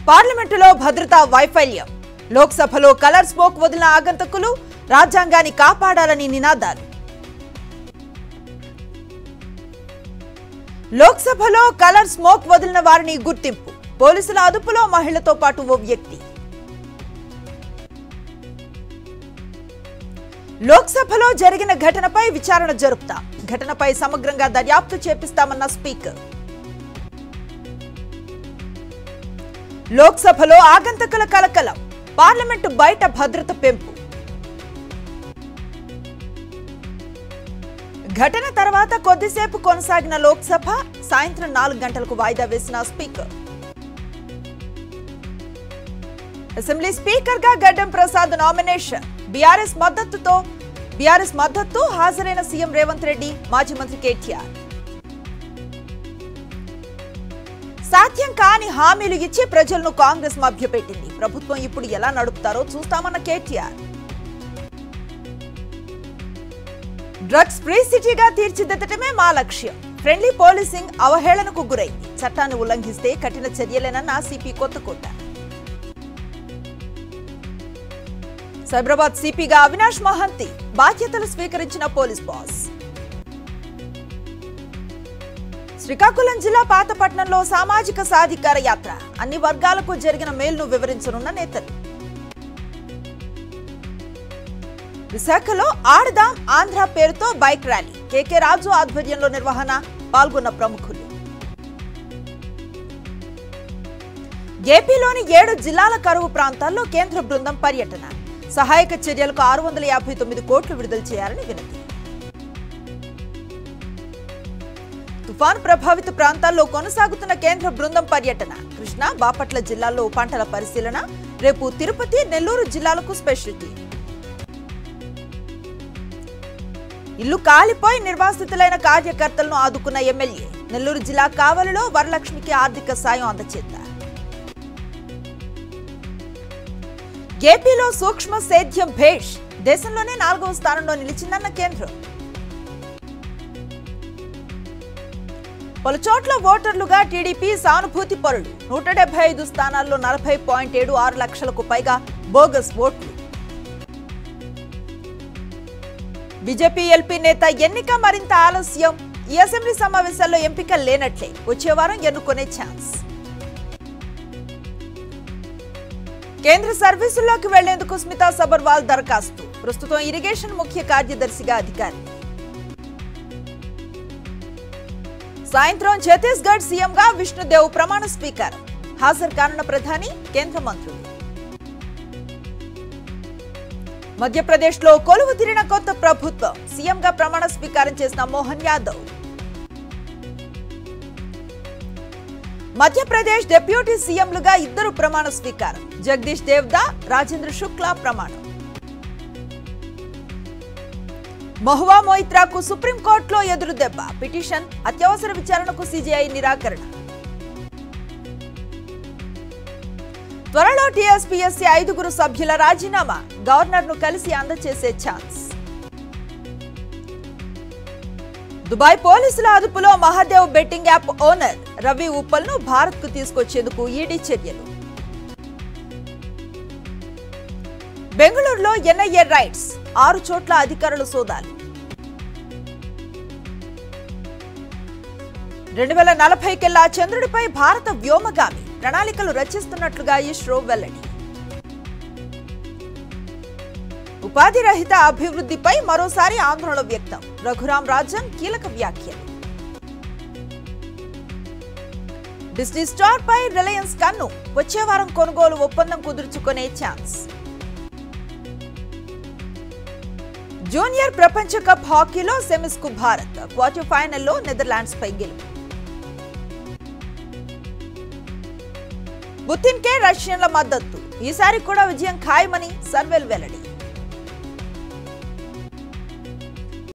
పార్లమెంటులో భద్రతా వైఫల్యం లోక్సభలో కలర్ స్మోక్ వదిలిన ఆగంతకులు రాజ్యాంగాన్ని కాపాడాలని నినాదాలు లోక్సభలో కలర్ స్మోక్ వదిలిన వారిని గుర్తింపు పోలీసుల అదుపులో మహిళతో పాటు ఓ వ్యక్తి లోక్సభలో జరిగిన ఘటనపై విచారణ జరుపుతా ఘటనపై సమగ్రంగా దర్యాప్తు చేపిస్తామన్న స్పీకర్ లోక్సభలో ఆగంతకుల కలకలం పార్లమెంటు బయట భద్రత పెంపు ఘటన తర్వాత కొద్దిసేపు కొనసాగిన లోక్సభ సాయంత్రం నాలుగు గంటలకు వాయిదా వేసిన స్పీకర్ అసెంబ్లీ స్పీకర్ గా గడ్డం ప్రసాద్ నామినేషన్ బీఆర్ఎస్ మద్దతుతో బీఆర్ఎస్ మద్దతు హాజరైన సీఎం రేవంత్ రెడ్డి మాజీ మంత్రి కేటీఆర్ సాధ్యం కాని హామీలు ఇచ్చి ప్రజలను కాంగ్రెస్ మభ్యపెట్టింది ప్రభుత్వం ఇప్పుడు ఎలా నడుపుతారో చూస్తామన్న కేటీఆర్ డ్రగ్స్ ఫ్రీ సిటీగా తీర్చిదిద్దటమే మా లక్ష్యం ఫ్రెండ్లీ పోలీసింగ్ అవహేళనకు గురైంది చట్టాన్ని ఉల్లంఘిస్తే కఠిన చర్యలేనన్న సిపి కొత్తకోట సైబరాబాద్ సిపిగా అవినాష్ మహంతి బాధ్యతలు స్వీకరించిన పోలీస్ బాస్ శ్రీకాకుళం జిల్లా పాతపట్నంలో సామాజిక సాధికార యాత్ర అన్ని వర్గాలకు జరిగిన మేలును వివరించనున్న నేతలు విశాఖలో ఆడదాం ఆంధ్ర పేరుతో బైక్ ర్యాలీ కేకే రాజు ఆధ్వర్యంలో నిర్వహణ పాల్గొన్న ప్రముఖులు ఏపీలోని ఏడు జిల్లాల కరువు ప్రాంతాల్లో కేంద్ర బృందం పర్యటన సహాయక చర్యలకు ఆరు వందల యాభై తొమ్మిది కోట్లు విడుదల చేయాలని వినతి తుఫాను ప్రభావిత ప్రాంతాల్లో కొనసాగుతున్న కేంద్ర బృందం పర్యటన కృష్ణా బాపట్ల జిల్లాల్లో పంటల పరిశీలన రేపు తిరుపతి నెల్లూరు జిల్లాలకు స్పెషల్ టీం ఇల్లు కాలిపోయి నిర్వాసితులైన కార్యకర్తలను ఆదుకున్న ఎమ్మెల్యే నెల్లూరు జిల్లా కావలిలో వరలక్ష్మికి ఆర్థిక సాయం అందచేద్దారు ఏపీలో సూక్ష్మ సేద్యం భేష్ దేశంలోనే నాలుగవ స్థానంలో నిలిచిందన్న కేంద్రం పలు చోట్ల ఓటర్లుగా టీడీపీ సానుభూతి పరులు నూట డెబ్బై ఐదు స్థానాల్లో నలభై పాయింట్ ఏడు ఆరు లక్షలకు పైగా బోగస్ ఓట్లు బీజేపీ ఎల్పీ నేత ఎన్నిక మరింత ఆలస్యం ఈ అసెంబ్లీ సమావేశాల్లో ఎంపిక లేనట్లే వచ్చే వారం ఎన్నుకునే ఛాన్స్ కేంద్ర సర్వీసుల్లోకి వెళ్లేందుకు స్మితా సబర్వాల్ దరఖాస్తు ప్రస్తుతం ఇరిగేషన్ ముఖ్య కార్యదర్శిగా అధికారి సాయంత్రం ఛత్తీస్గఢ్ సీఎంగా విష్ణుదేవ్ ప్రమాణ స్వీకారం హాజరు కానున్న ప్రధాని కేంద్ర మంత్రులు మధ్యప్రదేశ్ లో కొలువు తీరిన కొత్త ప్రభుత్వం సీఎంగా ప్రమాణ స్వీకారం చేసిన మోహన్ యాదవ్ మధ్యప్రదేశ్ డిప్యూటీ సీఎంలుగా ఇద్దరు ప్రమాణ స్వీకారం జగదీష్ దేవ్దా రాజేంద్ర శుక్లా ప్రమాణం మహువా మొయిత్రాకు సుప్రీంకోర్టులో ఎదురు దెబ్బ పిటిషన్ అత్యవసర విచారణకు సీజీఐ నిరాకరణ త్వరలో టీఎస్పీఎస్సీ ఐదుగురు సభ్యుల రాజీనామా గవర్నర్ ను కలిసి అందజేసే ఛాన్స్ దుబాయ్ పోలీసుల అదుపులో Mahadev betting app owner Ravi Uppal ను భారత్ కు తీసుకొచ్చేందుకు ఈడీ చర్యలు బెంగళూరులో ఎన్ఐఏ రైట్స్ ఆరు చోట్ల అధికారుల సోదాలు రెండు వేల నలభైకెల్లా చంద్రుడిపై భారత వ్యోమగామి ప్రణాళికలు రచిస్తున్నట్లుగా ఇస్రో వెల్లడి ఉపాధి రహిత అభివృద్ధిపై మరోసారి ఆందోళన వ్యక్తం రఘురాం రాజన్ కీలక వ్యాఖ్యలు డిస్నీ స్టార్ పై రిలయన్స్ కన్ను వచ్చే వారం కొనుగోలు ఒప్పందం కుదుర్చుకునే ఛాన్స్ జూనియర్ ప్రపంచ కప్ హాకీలో సెమీస్ కు భారత్ క్వార్టర్ ఫైనల్లో నెదర్లాండ్స్ పై గెలుపు పుతిన్ కే రష్యన్ల మద్దతు ఈసారి కూడా విజయం ఖాయమని సర్వేలు వెల్లడి